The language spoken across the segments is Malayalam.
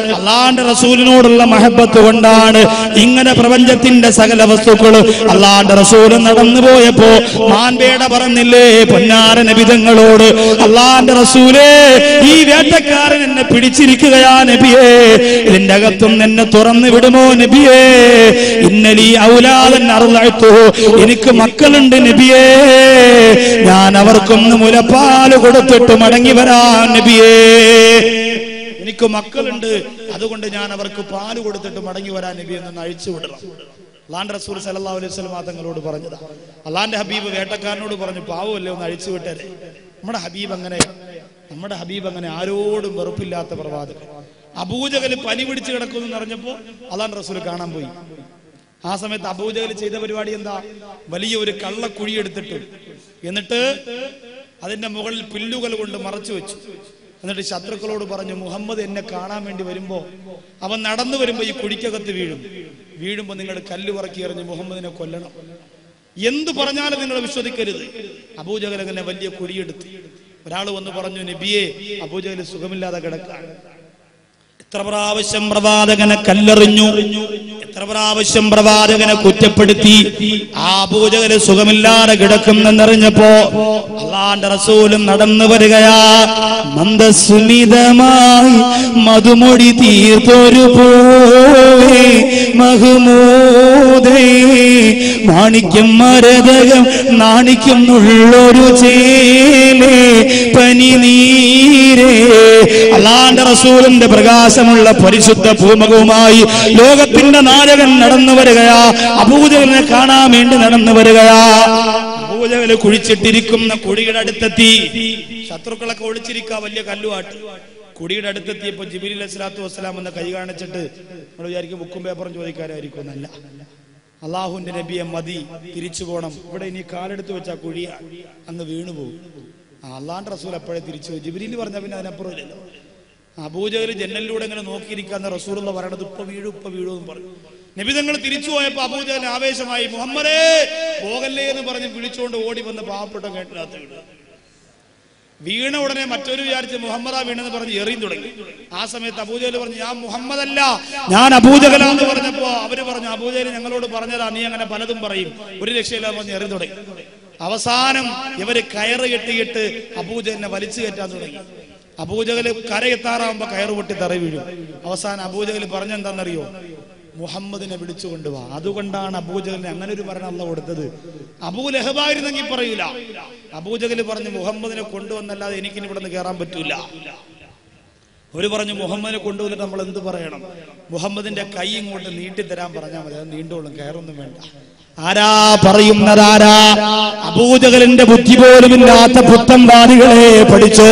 അള്ളാന്റെ റസൂലിനോടുള്ള മഹബത്ത് കൊണ്ടാണ് ഇങ്ങനെ പ്രപഞ്ചത്തിന്റെ സകല വസ്തുക്കൾ അള്ളാന്റെ റസൂല് നടന്നു പോയപ്പോ മാൻപേട പറഞ്ഞില്ലേ പൊന്നാര നബിതങ്ങളോട് അള്ളാന്റെ റസൂലേ ഈ വേട്ടക്കാരൻ എന്നെ പിടിച്ചിരിക്കുകയാ നബിയേ ഇതിന്റെ അകത്തും എന്നെ തുറന്നു വിടുമോ നബിയേ ഇന്നലീ ഔലാദൻ അറുളത്തു എനിക്ക് മക്കളുണ്ട് നബിയേ ഞാൻ അവർക്കൊന്ന് മുലപ്പാല് കൊടുത്തിട്ട് മടങ്ങി വരാൻ നബിയേ എനിക്ക് മക്കളുണ്ട് അതുകൊണ്ട് ഞാൻ അവർക്ക് പാല് കൊടുത്തിട്ട് മടങ്ങി വരാൻ നബി എന്ന് അഴിച്ചു വിടണം അള്ളാന്റെ റസൂൽ സല്ലല്ലാഹു അലൈഹി വസല്ലം തങ്ങളോട് പറഞ്ഞതാ അള്ളാന്റെ ഹബീബ് വേട്ടക്കാരനോട് പറഞ്ഞു പാവമല്ലേ ഒന്ന് അഴിച്ചു വിട്ടേരെ നമ്മുടെ ഹബീബ് അങ്ങനെ നമ്മുടെ ഹബീബ് അങ്ങനെ ആരോടും വെറുപ്പില്ലാത്ത പ്രവാചകൻ അബൂജകല് പനി പിടിച്ച് കിടക്കുന്നു എന്ന് അറിഞ്ഞപ്പോ അള്ളാൻ റസൂൽ കാണാൻ പോയി ആ സമയത്ത് അബൂജകൽ ചെയ്ത പരിപാടി എന്താ വലിയ ഒരു കള്ളക്കുഴി എടുത്തിട്ട് എന്നിട്ട് അതിന്റെ മുകളിൽ പില്ലുകൾ കൊണ്ട് മറച്ചു വെച്ചു എന്നിട്ട് ശത്രുക്കളോട് പറഞ്ഞു മുഹമ്മദ് എന്നെ കാണാൻ വേണ്ടി വരുമ്പോ അവൻ നടന്നു വരുമ്പോ ഈ കുഴിക്കകത്ത് വീഴും വീഴുമ്പോ നിങ്ങൾ കല്ല് പറക്കി എറിഞ്ഞ് മുഹമ്മദിനെ കൊല്ലണം എന്ത് പറഞ്ഞാലും നിങ്ങൾ വിശ്വസിക്കരുത് അബൂജകൽ അങ്ങനെ വലിയ കുഴിയെടുത്തു ഒരാൾ വന്ന് പറഞ്ഞു നബിയെ അബൂജകൽ സുഖമില്ലാതെ കിടക്കാണ് എത്ര പ്രാവശ്യം പ്രവാചകനെ കല്ലെറിഞ്ഞു എത്ര പ്രാവശ്യം പ്രവാചകനെ കുറ്റപ്പെടുത്തി ആ പൂജകന് സുഖമില്ലാതെ കിടക്കുന്നെന്നറിഞ്ഞപ്പോ അള്ളാന്റെ റസൂലും നടന്നു വരികയാ മന്ദസ്മിതമായി മധുമൊഴി തീർത്തൊരു പോവേ മഹമൂദേ മാണിക്യം മരതകം നാണിക്കുന്നുള്ളൊരു ചേലേ പനി നീരേ അള്ളാന്റെ റസൂലിന്റെ പ്രകാശമുള്ള പരിശുദ്ധ ഭൂമുഖവുമായി ലോകത്തിന്റെ നായകൻ നടന്നു വരികയാ അബൂജകലിനെ കാണാൻ വേണ്ടി നടന്നു വരികയാ അബൂജകല് കുഴിച്ചിട്ടിരിക്കുന്ന കുഴിയുടെ അടുത്തെത്തി ശത്രുക്കളൊക്കെ ഒളിച്ചിരിക്കാ വലിയ കല്ലുവാട്ട് കുടിയുടെ അടുത്തെത്തിയപ്പോ ജിബിലി അസ്ലാത്തു വസ്സലാം എന്ന കൈ കാണിച്ചിട്ട് നമ്മൾ വിചാരിക്കും ബുക്കും പേപ്പറും ചോദിക്കാനായിരിക്കും എന്നല്ല അള്ളാഹുവിന്റെ നബിയെ മതി തിരിച്ചു പോണം ഇവിടെ ഇനി കാലെടുത്ത് വെച്ചാ കുഴിയ അങ്ങ് വീണുപോകും ആ അള്ളാന്റെ റസൂൽ അപ്പോഴേ തിരിച്ചു പോയി ജിബിരിയിൽ പറഞ്ഞ പിന്നെ അതിനപ്പുറം ഇല്ലല്ലോ അബൂജഹൽ ജനലിലൂടെ ഇങ്ങനെ നോക്കിയിരിക്കാന്ന് റസൂലുള്ള പറയണത് ഇപ്പൊ വീഴും ഇപ്പൊ വീഴും എന്ന് പറഞ്ഞു നബി തങ്ങൾ തിരിച്ചു പോയപ്പോ അബൂജഹൽ ആവേശമായി മുഹമ്മദേ പോകല്ലേ എന്ന് പറഞ്ഞ് വിളിച്ചുകൊണ്ട് ഓടി വന്ന പാവപ്പെട്ട കേട്ടിനകത്ത് വീണു വീണ ഉടനെ മറ്റൊരു വിചാരിച്ച് മുഹമ്മദാ വീണെന്ന് പറഞ്ഞ് എറിയും തുടങ്ങി ആ സമയത്ത് അബൂജഹൽ പറഞ്ഞു ഞാൻ മുഹമ്മദല്ല ഞാൻ അബൂജഹല എന്ന് പറഞ്ഞപ്പോ അവര് പറഞ്ഞു അബൂജഹൽ ഞങ്ങളോട് പറഞ്ഞതാ നീ അങ്ങനെ പലതും പറയും ഒരു രക്ഷയില്ല പറഞ്ഞ് എറിയും തുടങ്ങി അവസാനം ഇവര് കയറ് കെട്ടിയിട്ട് അബൂജഹലിനെ വലിച്ചു കയറ്റാൻ തുടങ്ങി അബൂജഹല് കരയെത്താറാവുമ്പോ കയറ് പൊട്ടി തറ വീഴും അവസാനം അബൂജഹൽ പറഞ്ഞെന്താണെന്നറിയോ മുഹമ്മദിനെ വിളിച്ചു കൊണ്ടുവാ അതുകൊണ്ടാണ് അബൂജഹലിന് അങ്ങനെ ഒരു ഭരണം അല്ല കൊടുത്തത് അബൂ ലഹബായിരുന്നെങ്കിൽ പറയൂല അബൂജഹല് പറഞ്ഞു മുഹമ്മദിനെ കൊണ്ടുവന്നല്ലാതെ എനിക്കിനി ഇവിടെ നിന്ന് കയറാൻ പറ്റൂല ഒരു പറഞ്ഞു മുഹമ്മദിനെ കൊണ്ടുവന്നിട്ട് നമ്മൾ എന്ത് പറയണം മുഹമ്മദിന്റെ കൈ ഇങ്ങോട്ട് നീട്ടിത്തരാൻ പറഞ്ഞാൽ മതി അത് നീണ്ടോളും കയറൊന്നും വേണ്ട ആരാ പറയുന്നതാരാ അബൂജഹലിന്റെ ബുദ്ധി പോലുമില്ലാത്ത പുത്തൻവാദികളെ പഠിച്ചോ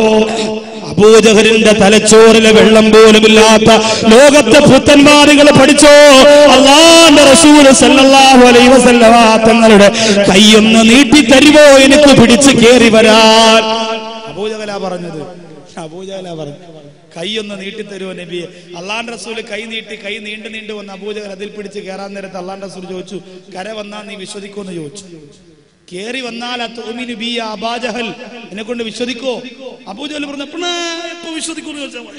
അബൂജഹലിന്റെ തലച്ചോറിലെ വെള്ളം പോലുമില്ലാത്ത ലോകത്തെ പുത്തൻമാരുകൾ പഠിച്ചോ അള്ളാന്റെ റസൂൽ സല്ലല്ലാഹു അലൈഹി വസല്ലമ തങ്ങളുടെ കൈയൊന്ന് നീട്ടി തരുമോ എനിക്ക് പിടിച്ച് കേറി വരാൻ അബൂജഹല പറഞ്ഞത് അബൂജഹല പറഞ്ഞു കൈയൊന്ന് നീട്ടിത്തരുമോ നബി അള്ളാന്റെ റസൂല് കൈ നീട്ടി കൈ നീണ്ടു നീണ്ടു വന്ന് അബൂജഹൽ അതിൽ പിടിച്ച് കയറാൻ നേരത്ത് അള്ളാന്റെ റസൂൽ ചോദിച്ചു കര വന്നാ നീ വിശ്വസിക്കുമെന്ന് ചോദിച്ചു കേറി വന്നാൽ അത്തോമിനു ബി അബാജഹൽ എന്നെ കൊണ്ട് വിശ്വസിക്കോ അബൂജഹൽ പറഞ്ഞു "എപ്പണാ, എപ്പോ വിശ്വസിക്കൂന്ന് ചോദിച്ചാൽ മതി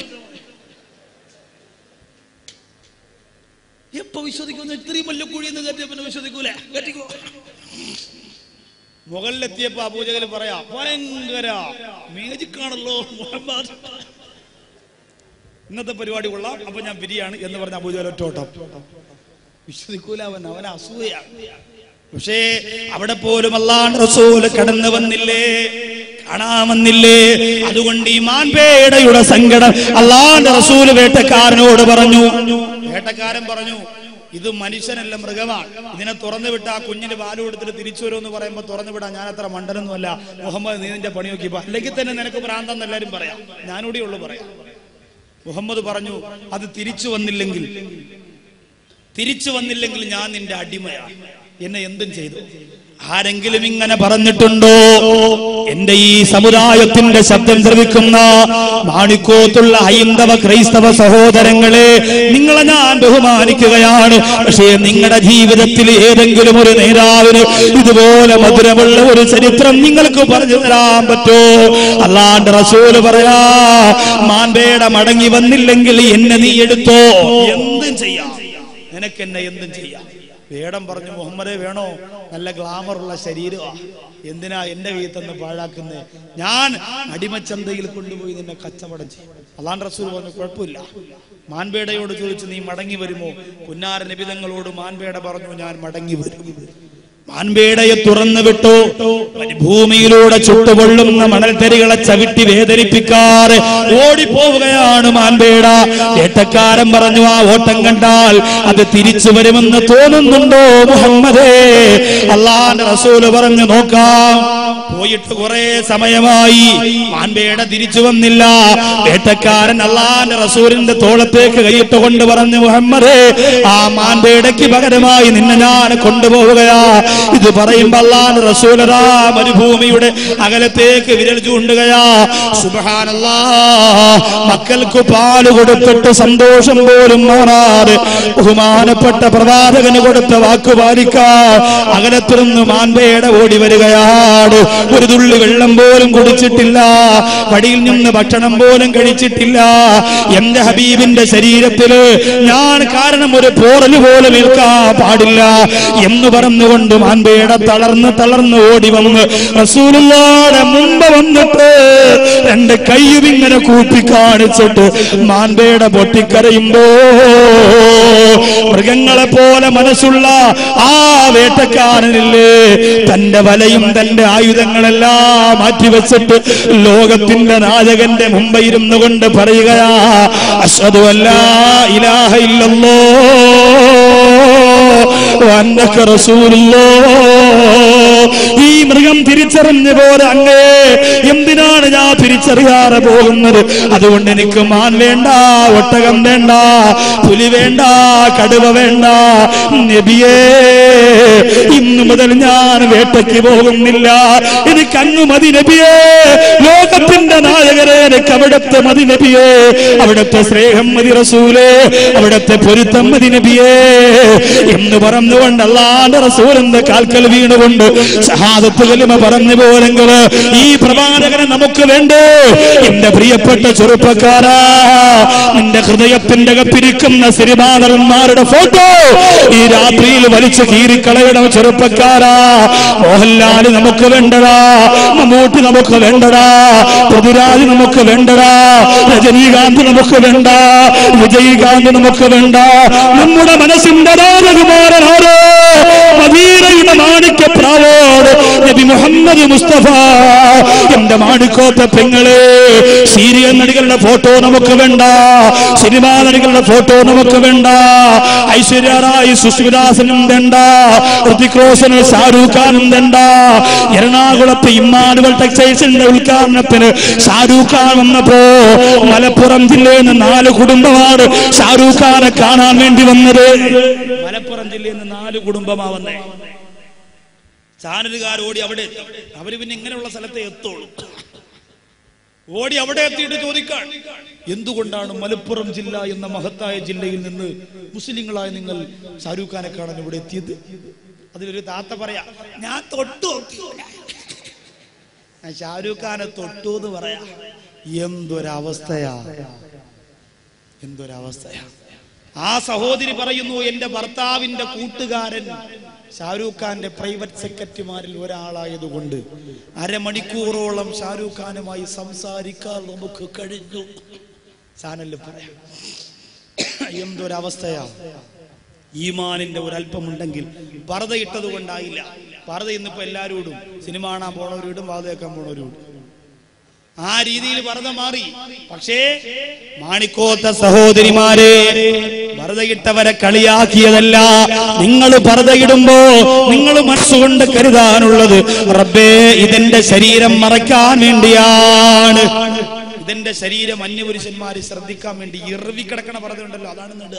എപ്പോ വിശ്വസിക്കുന്നു ഇത്രയും വലിയ കുഴി എന്ന് കരുതിയ പിന്നെ വിശ്വസിക്കൂലേ കെട്ടിക്കോ മുകളിലെത്തിയപ്പോ അബൂജഹൽ പറയാ ഭയങ്കര മേജിക്കാണല്ലോ മുഹമ്മദ് ഇന്നത്തെ പരിപാടി കൊള്ളാം അപ്പൊ ഞാൻ ബിരിയാണ് എന്ന് പറഞ്ഞ അബൂജഹൽ ഒറ്റോട്ടം വിശ്വസിക്കൂല അവൻ അവൻ അസൂയാണ് പക്ഷേ അവിടെ പോലും അള്ളാഹ് റസൂല് കടന്നു വന്നില്ലേ കാണാമെന്നില്ലേ അതുകൊണ്ട് ഈ മാൻപേടയുടെ സങ്കടം അള്ളാന്റെ റസൂല് വേട്ടക്കാരനോട് പറഞ്ഞു വേട്ടക്കാരൻ പറഞ്ഞു ഇത് മനുഷ്യനല്ല മൃഗമാണ് ഇതിനെ തുറന്നു വിട്ട ആ കുഞ്ഞിന് പാല് കൊടുത്തിട്ട് തിരിച്ചു വരുമെന്ന് പറയുമ്പോൾ തുറന്നു വിടാൻ ഞാൻ അത്ര മണ്ടനൊന്നുമല്ല മുഹമ്മദ് നീ നിന്റെ പണി നോക്കിപ്പോ അല്ലെങ്കിൽ തന്നെ നിനക്ക് ഭ്രാന്തെന്ന് എല്ലാവരും പറയാം ഞാനൂടെ ഉള്ളു പറയാം മുഹമ്മദ് പറഞ്ഞു അത് തിരിച്ചു വന്നില്ലെങ്കിൽ തിരിച്ചു വന്നില്ലെങ്കിൽ ഞാൻ നിന്റെ അടിമയാണ് എന്നെ എന്തും ചെയ്തു ആരെങ്കിലും ഇങ്ങനെ പറഞ്ഞിട്ടുണ്ടോ എന്റെ ഈ സമുദായത്തിന്റെ ശബ്ദം ശ്രവിക്കുന്ന മാണിക്കോത്തുള്ള ഹൈന്ദവ ക്രൈസ്തവ സഹോദരങ്ങളെ നിങ്ങളെ ഞാൻ ബഹുമാനിക്കുകയാണ് പക്ഷേ നിങ്ങളുടെ ജീവിതത്തിൽ ഏതെങ്കിലും ഒരു നേതാവിന് ഇതുപോലെ മധുരമുള്ള ഒരു ചരിത്രം നിങ്ങൾക്ക് പറഞ്ഞു തരാൻ പറ്റോ അല്ലാണ്ട് റസൂല് പറയാ മാൻപേട മടങ്ങി വന്നില്ലെങ്കിൽ എന്നെ നീ എടുത്തോ എന്തും ചെയ്യാം നിനക്ക് എന്നെ എന്തും ചെയ്യാം വേടം പറഞ്ഞു മുഹമ്മദെ വേണോ നല്ല ഗ്ലാമറുള്ള ശരീരമാണ് എന്തിനാ എന്റെ കയ്യിൽ തന്നെ പാഴാക്കുന്നത് ഞാൻ അടിമച്ചന്തയിൽ കൊണ്ടുപോയി നിന്നെ കച്ചവടം ചെയ്യും അള്ളാൻ റസൂൽ പറഞ്ഞു കുഴപ്പമില്ല മാൻപേടയോട് ചോദിച്ചു നീ മടങ്ങി വരുമോ പുന്നാര നിബിതങ്ങളോട് മാൻപേട പറഞ്ഞു ഞാൻ മടങ്ങി വരും മാൻപേടയെ തുറന്നു വിട്ടു ഭൂമിയിലൂടെ ചുട്ടുകൊള്ളുന്ന മണൽത്തരികളെ ചവിട്ടി വേദനിപ്പിക്കാറ് ഓടിപ്പോവുകയാണ് മാൻപേട ഏട്ടക്കാരൻ പറഞ്ഞു ആ ഓട്ടം കണ്ടാൽ അത് തിരിച്ചു വരുമെന്ന് തോന്നുന്നുണ്ടോ മുഹമ്മദേ അള്ളാന്റെ റസൂല് പറഞ്ഞു നോക്കാം പോയിട്ട് കുറെ സമയമായി മാൻപേട തിരിച്ചു വന്നില്ല വേട്ടക്കാരൻ അള്ളാന്റെ റസൂലിന്റെ തോളത്തേക്ക് കൈയിട്ട് കൊണ്ട് പറഞ്ഞു മുഹമ്മദേ ആ മാൻപേടയ്ക്ക് പകരമായി നിന്നെ ഞാൻ കൊണ്ടുപോവുകയാ ഇത് പറയുമ്പോ അള്ളാന്റെ റസൂലതാ മരുഭൂമിയുടെ അകലത്തേക്ക് വിരൽ ചൂണ്ടുകയാ സുബഹാനല്ലാ മക്കൾക്ക് പാല് കൊടുത്തിട്ട് സന്തോഷം പോലും മാറാതെ ബഹുമാനപ്പെട്ട പ്രവാചകന് കൊടുത്ത വാക്ക് പാലിക്കാൻ അകലത്തിരുന്ന് മാൻപേട ഓടി വരികയാണ് ഒരു തുള്ളി വെള്ളം പോലും കുടിച്ചിട്ടില്ല വടിയിൽ നിന്ന് ഭക്ഷണം പോലും കഴിച്ചിട്ടില്ല എന്റെ ഹബീബിന്റെ ശരീരത്തില് ഞാൻ കാരണം ഒരു പോറല് പോലും നിൽക്കാൻ പാടില്ല എന്ന് പറഞ്ഞുകൊണ്ട് മാൻപേട തളർന്ന് തളർന്ന് ഓടി വന്ന് റസൂലുള്ളാടെ മുമ്പ് വന്നിട്ട് രണ്ട് കൈയും ഇങ്ങനെ കൂപ്പി കാണിച്ചിട്ട് മാൻപേട പൊട്ടിക്കരയുമ്പോ മൃഗങ്ങളെ പോലെ മനസ്സുള്ള ആ വേട്ടക്കാരനില്ലേ തന്റെ വലയും തന്റെ ആയുധങ്ങളെല്ലാം മാറ്റിവെച്ചിട്ട് ലോകത്തിന്റെ നായകന്റെ മുമ്പ് ഇരുന്നു കൊണ്ട് പറയുകയാ അശ്വതു അല്ല ഇലാഹ ഇല്ലല്ലോ അന്നക റസൂലുള്ളോ ഈ മൃഗം തിരിച്ചറിഞ്ഞ പോലെ അങ്ങേ എന്തിനാണ് ഞാൻ തിരിച്ചറിയാതെ പോകുന്നത് അതുകൊണ്ട് എനിക്ക് മാൻ വേണ്ട ഒട്ടകം വേണ്ട പുലി വേണ്ട കടുവ വേണ്ട നബിയേ ഇന്നു മുതൽ ഞാൻ വേട്ടയ്ക്ക് പോകുന്നില്ല എനിക്ക് അങ്ങ് മതി നബിയേ ലോകത്തിന്റെ നായകരെ എനിക്ക് അവിടുത്തെ മതി നബിയേ അവിടുത്തെ സ്നേഹം മതി റസൂലേ അവിടുത്തെ പൊരുത്തം മതി നബിയേ എന്ന് പറഞ്ഞുകൊണ്ട് അല്ലാണ്ട് റസൂലിന്റെ കാൽക്കൽ വീണുകൊണ്ട് ഷഹാദത്ത് കലിമ പറഞ്ഞു പോലെങ്കിൽ ഈ പ്രവാചകനെ നമുക്ക് വേണ്ടേ എന്റെ പ്രിയപ്പെട്ട ചെറുപ്പക്കാരാ നിന്റെ ഹൃദയത്തിന്റെ അകത്തിരിക്കുന്ന സിനിമാനന്മാരുടെ ഫോട്ടോ ഈ രാത്രിയിൽ വലിച്ചു കീറിക്കളയണം ചെറുപ്പക്കാരാ മോഹൻലാല് നമുക്ക് വേണ്ടടാ മമ്മൂട്ടി നമുക്ക് വേണ്ടടാ പൃഥ്വിരാജ് നമുക്ക് വേണ്ടടാ രജനീകാന്ത് നമുക്ക് വേണ്ട വിജയകാന്ത് നമുക്ക് വേണ്ട നമ്മുടെ മനസ്സിന്റെ രാജകുമാരനാരോ മദീനയുടെ മാണിക്യ പ്രാവോട് നബി മുഹമ്മദ് മുസ്തഫ എന്റെ മാണിക്കോത്ത പെങ്ങളെ സീരിയൽ നടികളുടെ ഫോട്ടോ നമുക്ക് വേണ്ട സിനിമാ നടികളുടെ ഫോട്ടോ നമുക്ക് വേണ്ട ഐശ്വര്യ റായ് സുസ്മിതാസനും വേണ്ട ഋതിക് റോഷനും ഷാരൂഖ് ഖാനും വേണ്ട എറണാകുളത്ത് ഇമ്മാനുവൽ ടെക്സ്റ്റൈൽസിന്റെ ഉദ്ഘാടനത്തിന് ഷാരൂഖ് ഖാൻ വന്നപ്പോ മലപ്പുറം ജില്ലയിൽ നിന്ന് നാല് കുടുംബമാണ് ഷാരൂഖ് ഖാനെ കാണാൻ വേണ്ടി വന്നത് മലപ്പുറം ജില്ലയിൽ നിന്ന് നാല് കുടുംബമാ വന്നേ ചാനലുകാർ ഓടി അവിടെ എത്തി. അവര് പിന്നെ ഇങ്ങനെയുള്ള സ്ഥലത്തെ എത്തുള്ളൂ ഓടി അവിടെ എത്തിയിട്ട് ചോദിക്കാൻ എന്തുകൊണ്ടാണ് മലപ്പുറം ജില്ല എന്ന മഹത്തായ ജില്ലയിൽ നിന്ന് മുസ്ലിങ്ങളായ നിങ്ങൾ ഷാരൂഖ് ഖാനെ കാണാൻ ഇവിടെ എത്തിയത് അതിലൊരു താത്ത പറയാ ഞാൻ തൊട്ടു നോക്കിയില്ല. ഞാൻ ഷാരൂഖ് ഖാനെ തൊട്ടു എന്ന് പറയാ എന്തൊരവസ്ഥയാ എന്തൊരവസ്ഥയാ ആ സഹോദരി പറയുന്നു എന്റെ ഭർത്താവിന്റെ കൂട്ടുകാരൻ ഷാരൂഖ് ഖാന്റെ പ്രൈവറ്റ് സെക്രട്ടറിമാരിൽ ഒരാളായതുകൊണ്ട് അരമണിക്കൂറോളം ഷാരൂഖ് ഖാനുമായി സംസാരിക്കാൻ നമുക്ക് കഴിഞ്ഞു ചാനലിൽ പറയാം എന്തൊരവസ്ഥയാ ഈമാനിന്റെ ഒരല്പമുണ്ടെങ്കിൽ പർദ്ദയിട്ടത് കൊണ്ടായില്ല പർദ്ദ ഇന്നിപ്പോ എല്ലാവരും ഇടും സിനിമ കാണാൻ പോണവരിടും വാത കേൾക്കാൻ പോണവരും ഇടും ആ രീതിയിൽ വറുത മാറി പക്ഷേ മാണിക്കോത്ത സഹോദരിമാരെ വറുതയിട്ടവരെ കളിയാക്കിയതല്ല നിങ്ങൾ പർദ്ദയിടുമ്പോ നിങ്ങൾ മനസ്സുകൊണ്ട് കരുതാനുള്ളത് റബ്ബേ ഇതെന്റെ ശരീരം മറയ്ക്കാൻ വേണ്ടിയാണ് ഇതെന്റെ ശരീരം അന്യപുരുഷന്മാര് ശ്രദ്ധിക്കാൻ വേണ്ടി ഇറവി കിടക്കണ പറഞ്ഞുണ്ടല്ലോ അതാണ് നെടുക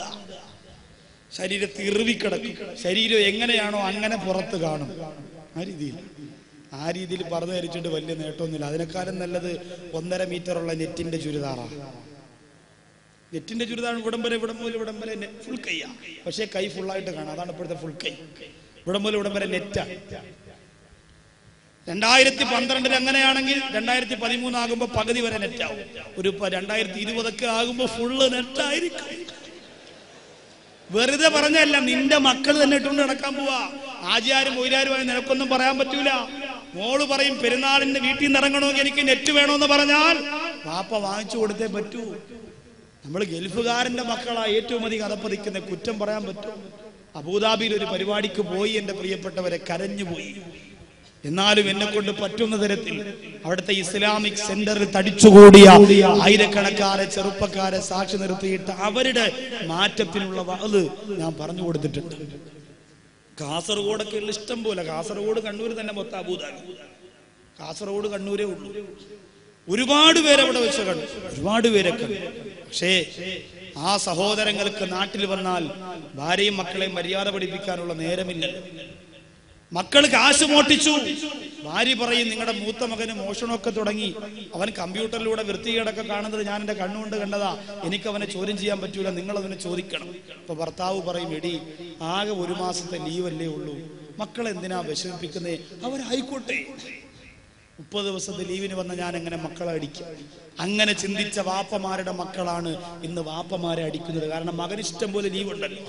ശരീരത്തിൽ ഇറുവിക്കിടക്കും ശരീരം എങ്ങനെയാണോ അങ്ങനെ പുറത്ത് കാണും ആ രീതിയിൽ ആ രീതിയിൽ പറഞ്ഞു ധരിച്ചിട്ട് വലിയ നേട്ടമൊന്നുമില്ല അതിനേക്കാളും നല്ലത് ഒന്നര മീറ്ററുള്ള നെറ്റിന്റെ ചുരിദാറാണ് നെറ്റിന്റെ ചുരിദാർ ഇവിടം വരെ ഇവിടം മുതൽ ഇവിടം വരെ ഫുൾ കൈയാ പക്ഷേ കൈ ഫുള്ളായിട്ട് കാണാം അതാണ് ഇപ്പോഴത്തെ ഫുൾ കൈ ഇവിടം മുതൽ ഇവിടം വരെ നെറ്റാണ് രണ്ടായിരത്തി പന്ത്രണ്ടിൽ അങ്ങനെയാണെങ്കിൽ രണ്ടായിരത്തി പതിമൂന്നാകുമ്പോ പകുതി വരെ നെറ്റാവും ഒരു പ- രണ്ടായിരത്തി ഇരുപതൊക്കെ ആകുമ്പോ ഫുള്ള് നെറ്റായിരിക്കും വെറുതെ പറഞ്ഞല്ല നിന്റെ മക്കൾ തന്നെ ഇട്ടുകൊണ്ട് നടക്കാൻ പോവാ ആചാരും മൊയിലാരുമായി നിനക്കൊന്നും പറയാൻ പറ്റൂല മോള് പറയും പെരുന്നാളിന്റെ വീട്ടിൽ നിന്ന് ഇറങ്ങണമെങ്കിൽ എനിക്ക് നെറ്റ് വേണമെന്ന് പറഞ്ഞാൽ പാപ്പ വാങ്ങിച്ചു കൊടുത്തേ പറ്റൂ നമ്മൾ ഗൾഫുകാരന്റെ മക്കളാ ഏറ്റവും അധികം അതപ്പതിക്കുന്ന കുറ്റം പറയാൻ പറ്റും അബുദാബിയിൽ ഒരു പരിപാടിക്ക് പോയി എന്റെ പ്രിയപ്പെട്ടവരെ കരഞ്ഞു പോയി എന്നാലും എന്നെ കൊണ്ട് പറ്റുന്ന തരത്തിൽ അവിടുത്തെ ഇസ്ലാമിക് സെന്ററിൽ തടിച്ചുകൂടിയ ആയിരക്കണക്കാരെ ചെറുപ്പക്കാരെ സാക്ഷി നിർത്തിയിട്ട് അവരുടെ മാറ്റത്തിനുള്ള അത് ഞാൻ പറഞ്ഞു കൊടുത്തിട്ടുണ്ട് കാസർഗോഡൊക്കെ ഉള്ള ഇഷ്ടം പോലെ കാസർഗോഡ് കണ്ണൂർ തന്നെ മൊത്തം അബൂദാബി കാസർഗോഡ് കണ്ണൂരേ ഉള്ളൂ ഒരുപാട് പേരെ അവിടെ വെച്ച് കണ്ടു ഒരുപാട് പേരെ കണ്ടു പക്ഷേ ആ സഹോദരങ്ങൾക്ക് നാട്ടിൽ വന്നാൽ ഭാര്യയും മക്കളെയും മര്യാദ പഠിപ്പിക്കാനുള്ള നേരമില്ലല്ലോ മക്കൾ കാശ് മോട്ടിച്ചു ഭാര്യ പറയും നിങ്ങളുടെ മൂത്ത മകന് മോഷണമൊക്കെ തുടങ്ങി അവൻ കമ്പ്യൂട്ടറിലൂടെ വൃത്തികേടൊക്കെ കാണുന്നത് ഞാൻ എന്റെ കണ്ണുകൊണ്ട് കണ്ടതാ എനിക്ക് അവനെ ചോദ്യം ചെയ്യാൻ പറ്റൂല നിങ്ങൾ അതിനെ ചോദിക്കണം അപ്പൊ ഭർത്താവ് പറയും എടി ആകെ ഒരു മാസത്തെ ലീവല്ലേ ഉള്ളൂ മക്കളെ എന്തിനാ വിഷമിപ്പിക്കുന്നേ അവരായിക്കോട്ടെ മുപ്പത് ദിവസത്തെ ലീവിന് വന്ന ഞാൻ എങ്ങനെ മക്കളെ അടിക്കും അങ്ങനെ ചിന്തിച്ച വാപ്പമാരുടെ മക്കളാണ് ഇന്ന് വാപ്പമാരെ അടിക്കുന്നത് കാരണം മകന് ഇഷ്ടം പോലെ ലീവ് ഉണ്ടല്ലോ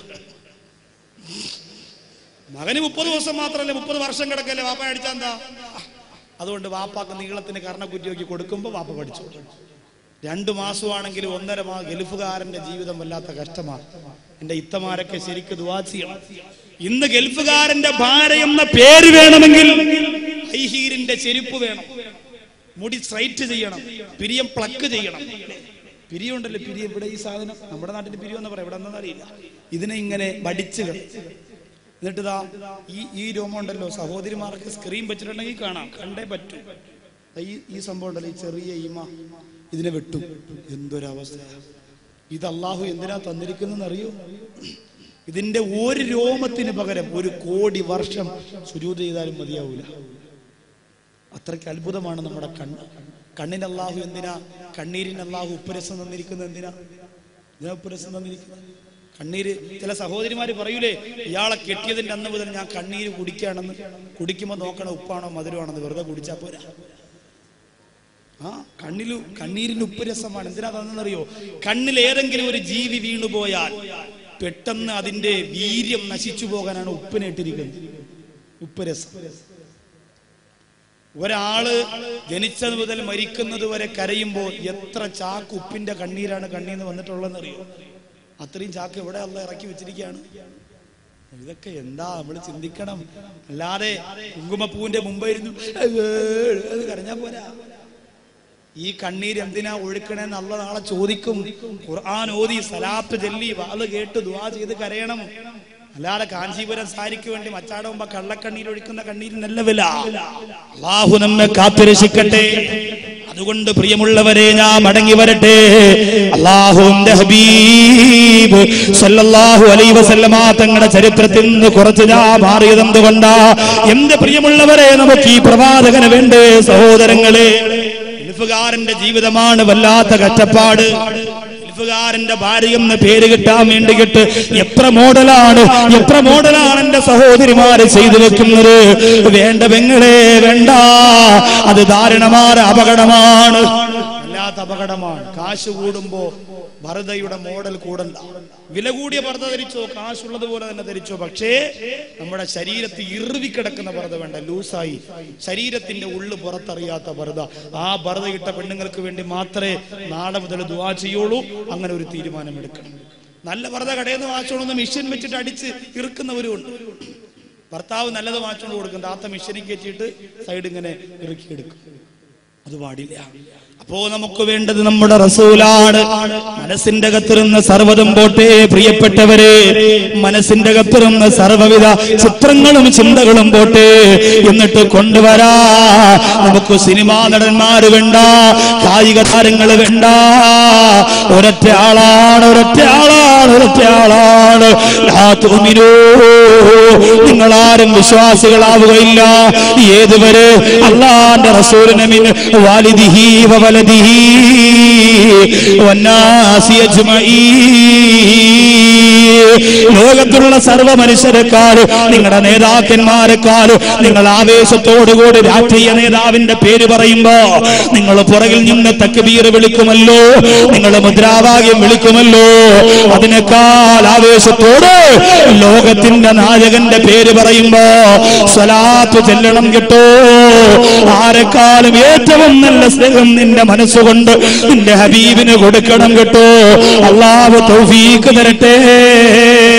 മകന് മുപ്പത് ദിവസം മാത്രമല്ലേ മുപ്പത് വർഷം കിടക്കല്ലേ വാപ്പ അടിച്ചാ എന്താ അതുകൊണ്ട് വാപ്പാക്ക് നീളത്തിന് കർണക്കുറ്റിയൊക്കെ കൊടുക്കുമ്പോൾ വാപ്പ പഠിച്ചു രണ്ടു മാസമാണെങ്കിലും ഒന്നര മാസം ഗൾഫുകാരന്റെ ജീവിതം വല്ലാത്ത കഷ്ടമാണ് എന്റെ ഇത്തമാരൊക്കെ ശരിക്ക് ദുവാ ചെയ്യണം ഇന്ന് ഗൾഫുകാരന്റെ ഭാര്യ എന്ന പേര് വേണമെങ്കിൽ ഹൈഹീരിന്റെ ചെരുപ്പ് വേണം മുടി സ്ട്രൈറ്റ് ചെയ്യണം പിരിയം പ്ലക്ക് ചെയ്യണം പിരിയം ഉണ്ടല്ലോ പിരിയം ഇവിടെ ഈ സാധനം നമ്മുടെ നാട്ടിൽ പിരിയം എന്ന് പറയാം ഇവിടെ എന്താണെന്ന് അറിയില്ല ഇതിനെ ഇങ്ങനെ വടിച്ച് കളയും. എന്നിട്ട് ഇതാ ഈ ഈ രോമം ഉണ്ടല്ലോ സഹോദരിമാർക്ക് സ്ക്രീൻ വെച്ചിട്ടുണ്ടെങ്കിൽ കാണാം കണ്ടേ പറ്റൂ ദാ ഈ ഈ സംഭവം ഉണ്ടല്ലോ ഈ ചെറിയ ഈമ ഇതിനെ വെട്ടും എന്തൊരവസ്ഥ ഇത് അള്ളാഹു എന്തിനാ തന്നിരിക്കുന്നെന്ന് അറിയോ ഇതിന്റെ ഒരു രോമത്തിന് പകരം ഒരു കോടി വർഷം സുജൂത് ചെയ്താലും മതിയാവൂല അത്രയ്ക്ക് അത്ഭുതമാണ് നമ്മുടെ കണ്ണ് കണ്ണിന് അള്ളാഹു എന്തിനാ കണ്ണീരിന് അള്ളാഹു ഉപ്പരസം തന്നിരിക്കുന്നത് എന്തിനാ ഇതിനാ ഉപ്പരസം തന്നിരിക്കുന്നത് കണ്ണീര് ചില സഹോദരിമാര് പറയൂലേ ഇയാളെ കെട്ടിയതിന്റെ അന്ന് മുതൽ ഞാൻ കണ്ണീര് കുടിക്കുകയാണെന്ന് കുടിക്കുമ്പോൾ നോക്കണം ഉപ്പാണോ മധുരമാണെന്ന് വെറുതെ കുടിച്ചാ പോരാ ആ കണ്ണിലു കണ്ണീരിന് ഉപ്പുരസമാണ് എന്തിനാ തന്നെന്നറിയോ കണ്ണിൽ ഏതെങ്കിലും ഒരു ജീവി വീണുപോയാൽ പെട്ടെന്ന് അതിന്റെ വീര്യം നശിച്ചു പോകാനാണ് ഉപ്പിനിട്ടിരിക്കുന്നത് ഉപ്പുരസം ഒരാള് ജനിച്ചത് മുതൽ മരിക്കുന്നത് വരെ കരയുമ്പോൾ എത്ര ചാക്ക് ഉപ്പിന്റെ കണ്ണീരാണ് കണ്ണീന്ന് വന്നിട്ടുള്ളതെന്ന് അറിയോ അത്രയും ചാക്ക് എവിടെ അല്ല ഇറക്കി വെച്ചിരിക്കുകയാണ് ഇതൊക്കെ എന്താ നമ്മൾ ചിന്തിക്കണം അല്ലാതെ കുങ്കുമപ്പൂവിന്റെ മുമ്പായിരുന്നു അത് കരഞ്ഞാ പോരാ ഈ കണ്ണീര് എന്തിനാ ഒഴുക്കണേന്ന് അല്ല നാളെ ചോദിക്കും ഖുർആൻ ഓതി സലാത്ത് ചൊല്ലി വാള് കേട്ട് ദുആ ചെയ്ത് കരയണം അല്ലാതെ കാഞ്ചീപുരം സാരിക്ക് വേണ്ടി മച്ചാടെ മുമ്പ് കള്ളക്കണ്ണീർ ഒഴിക്കുന്ന കണ്ണീരിനല്ല വില അള്ളാഹു നമ്മെ കാത്തുരക്ഷിക്കട്ടെ അതുകൊണ്ട് പ്രിയമുള്ളവരെ ഞാൻ മടങ്ങി വരട്ടെ അള്ളാഹുന്റെ ഹബീബ് സല്ലല്ലാഹു അലൈഹി വസല്ലമ തങ്ങളുടെ ചരിത്രത്തിൽ നിന്ന് കുറച്ച് ഞാൻ മാറിയത് എന്തുകൊണ്ടാ എന്റെ പ്രിയമുള്ളവരെ നമുക്ക് ഈ പ്രവാചകന് വേണ്ടേ സഹോദരങ്ങളെ ഗൾഫുകാരന്റെ ജീവിതമാണ് വല്ലാത്ത കഷ്ടപ്പാട് ഗൾഫുകാരന്റെ ഭാര്യ എന്ന പേര് കിട്ടാൻ വേണ്ടിയിട്ട് എത്ര മോഡലാണ് എത്ര മോഡലാണ് എന്റെ സഹോദരിമാര് ചെയ്തു വെക്കുന്നത് വേണ്ട പെങ്ങളെ വേണ്ട അത് ദാരുണമായ അപകടമാണ് വല്ലാത്ത അപകടമാണ് കാശ് കൂടുമ്പോ ഭരതയുടെ മോഡൽ കൂടണ്ട വില കൂടിയ ഭരത ധരിച്ചോ കാശുള്ളത് പോലെ തന്നെ ധരിച്ചോ പക്ഷേ നമ്മുടെ ശരീരത്തിൽ ഇറുവി കിടക്കുന്ന ഭരത വേണ്ട ലൂസായി ശരീരത്തിന്റെ ഉള്ളു പുറത്തറിയാത്ത ഭരത ആ ഭരത ഇട്ട പെണ്ണുങ്ങൾക്ക് വേണ്ടി മാത്രമേ നാളെ മുതൽ ദുവാ ചെയ്യുള്ളൂ അങ്ങനെ ഒരു തീരുമാനം എടുക്കണം നല്ല ഭരത കടയിൽ നിന്ന് വാങ്ങിച്ചോളൂന്ന് മിഷൻ വെച്ചിട്ട് അടിച്ച് ഇറുക്കുന്നവരും ഉണ്ട് ഭർത്താവ് നല്ലത് വാങ്ങിച്ചോണ്ട് കൊടുക്കും താത്ത മിഷനിൽ കയറ്റിയിട്ട് സൈഡ് ഇങ്ങനെ ഇറുക്കിയെടുക്കും അത് പാടില്ല അപ്പോ നമുക്ക് വേണ്ടത് നമ്മുടെ റസൂലാണ് മനസ്സിന്റെ അകത്തിരുന്ന സർവ്വതും പോട്ടെ പ്രിയപ്പെട്ടവരെ മനസ്സിന്റെ അകത്തിരുന്ന സർവ്വവിധ ചിത്രങ്ങളും ചിന്തകളും പോട്ടെ എന്നിട്ട് കൊണ്ടുവരാ നമുക്ക് സിനിമാ നടന്മാര് വേണ്ട കായിക താരങ്ങൾ വേണ്ട ഒരൊറ്റ ആളാണ് ഒരൊറ്റ ആളാണ് ഒരൊറ്റ ആളാണ് ലാ തുഅ്മിനൂ. നിങ്ങളാരും വിശ്വാസികളാവുകയില്ല ഏതുവരെ അള്ളാന്റെ റസൂലിനെ മിൻ വാലിദിഹി വവലദിഹി വന്നാസി അജ്മഈൻ ലോകത്തുള്ള സർവ്വ മനുഷ്യരെക്കാൾ നിങ്ങളുടെ നേതാക്കന്മാരെക്കാൾ നിങ്ങൾ ആവേശത്തോടുകൂടി രാഷ്ട്രീയ നേതാവിന്റെ പേര് പറയുമ്പോ നിങ്ങൾ പുറകിൽ നിന്ന് തക്ബീർ വിളിക്കുമല്ലോ നിങ്ങൾ മുദ്രാവാക്യം വിളിക്കുമല്ലോ അതിനേക്കാൾ ആവേശത്തോട് ലോകത്തിന്റെ നായകന്റെ പേര് പറയുമ്പോ സ്വലാത്ത് ചെല്ലണം കേട്ടോ ആരെക്കാളും ഏറ്റവും നല്ല സ്നേഹം നിന്റെ മനസ്സുകൊണ്ട് നിന്റെ ഹബീബിന് കൊടുക്കണം കേട്ടോ അള്ളാഹു തൗഫീക്ക് തരട്ടെ